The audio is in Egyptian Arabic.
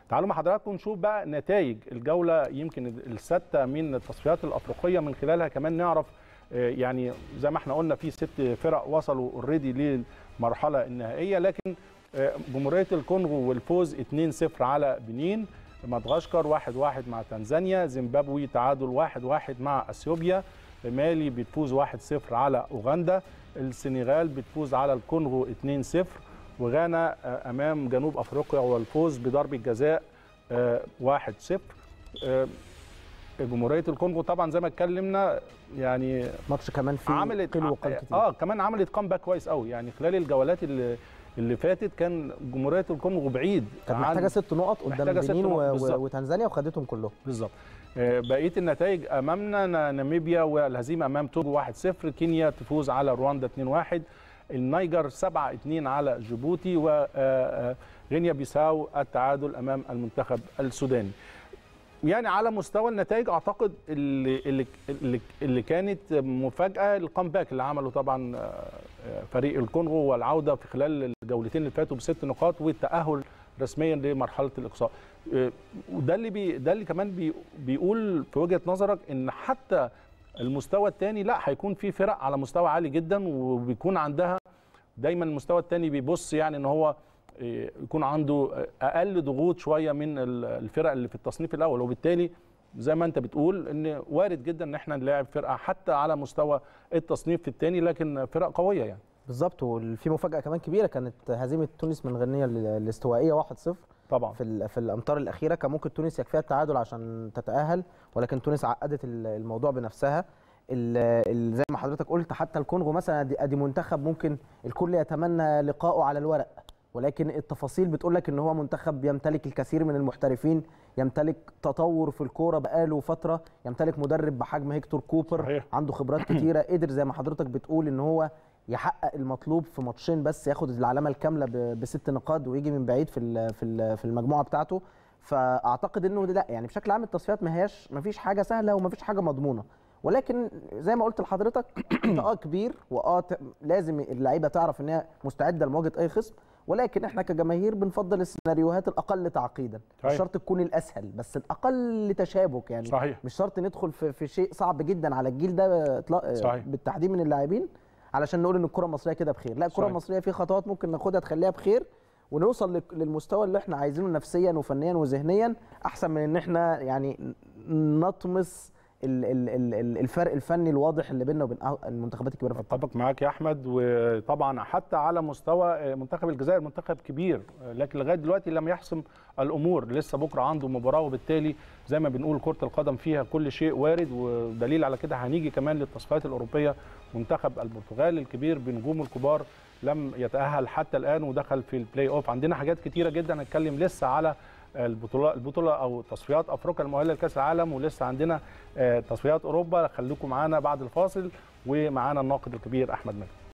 تعالوا مع حضراتكم نشوف بقى نتائج الجوله يمكن السادسه من التصفيات الافريقيه من خلالها كمان نعرف يعني زي ما احنا قلنا في ست فرق وصلوا اوريدي للمرحله النهائيه لكن جمهوريه الكونغو والفوز 2-0 على بنين مدغشقر 1-1 مع تنزانيا زيمبابوي تعادل 1-1 مع اثيوبيا مالي بتفوز 1-0 على اوغندا السنغال بتفوز على الكونغو 2-0 وغانا امام جنوب افريقيا والفوز بضربه جزاء 1-0 جمهوريه الكونغو طبعا زي ما اتكلمنا يعني ماتش كمان فيه عملت قيل وقال كتير اه كمان عملت كامباك كويس قوي يعني خلال الجولات اللي اللي فاتت كان جمهوريه الكونغو بعيد كانت محتاجه ست نقط قدام بنين وتنزانيا وخدتهم كلهم بالظبط بقيه النتائج امامنا ناميبيا والهزيمه امام توجو 1-0 كينيا تفوز على رواندا 2-1 النيجر 7-2 على جيبوتي وغينيا بيساو التعادل امام المنتخب السوداني يعني على مستوى النتائج اعتقد اللي اللي اللي, اللي كانت مفاجاه الكامباك اللي عمله طبعا فريق الكونغو والعوده في خلال الجولتين اللي فاتوا بست نقاط والتاهل رسميا لمرحله الاقصاء وده اللي بي ده اللي كمان بي بيقول في وجهه نظرك ان حتى المستوى الثاني لا هيكون في فرق على مستوى عالي جدا وبيكون عندها دايما المستوى الثاني بيبص يعني ان هو يكون عنده اقل ضغوط شويه من الفرق اللي في التصنيف الاول وبالتالي زي ما انت بتقول ان وارد جدا ان احنا نلاعب فرقه حتى على مستوى التصنيف الثاني لكن فرق قويه يعني بالظبط وفي مفاجاه كمان كبيره كانت هزيمه تونس من غينيا الاستوائيه 1-0 طبعا في في الامتار الاخيره كان ممكن تونس يكفيها التعادل عشان تتاهل ولكن تونس عقدت الموضوع بنفسها زي ما حضرتك قلت حتى الكونغو مثلا ادي منتخب ممكن الكل يتمنى لقائه على الورق ولكن التفاصيل بتقول لك ان هو منتخب يمتلك الكثير من المحترفين يمتلك تطور في الكوره بقاله فتره يمتلك مدرب بحجم هيكتور كوبر صحيح. عنده خبرات كتيره قدر زي ما حضرتك بتقول ان هو يحقق المطلوب في ماتشين بس ياخد العلامه الكامله بست نقاط ويجي من بعيد في في المجموعه بتاعته فاعتقد انه لا يعني بشكل عام التصفيات ما هياش ما فيش حاجه سهله وما فيش حاجه مضمونه ولكن زي ما قلت لحضرتك انت اه كبير واه لازم اللعيبه تعرف ان هي مستعده لمواجهه اي خصم ولكن احنا كجماهير بنفضل السيناريوهات الاقل تعقيدا مش شرط تكون الاسهل بس الاقل تشابك يعني صحيح. مش شرط ندخل في, في شيء صعب جدا على الجيل ده صحيح. بالتحديد من اللاعبين علشان نقول ان الكره المصريه كده بخير لا الكره المصريه في خطوات ممكن ناخدها تخليها بخير ونوصل للمستوى اللي احنا عايزينه نفسيا وفنيا وذهنيا احسن من ان احنا يعني نطمس الفرق الفني الواضح اللي بيننا وبين المنتخبات الكبيره في اتفق معاك يا احمد وطبعا حتى على مستوى منتخب الجزائر منتخب كبير لكن لغايه دلوقتي لم يحسم الامور لسه بكره عنده مباراه وبالتالي زي ما بنقول كره القدم فيها كل شيء وارد ودليل على كده هنيجي كمان للتصفيات الاوروبيه منتخب البرتغال الكبير بنجومه الكبار لم يتاهل حتى الان ودخل في البلاي اوف عندنا حاجات كتيره جدا هنتكلم لسه على البطوله البطوله او تصفيات افريقيا المؤهله لكاس العالم ولسه عندنا تصفيات اوروبا خليكم معانا بعد الفاصل ومعانا الناقد الكبير احمد مجدي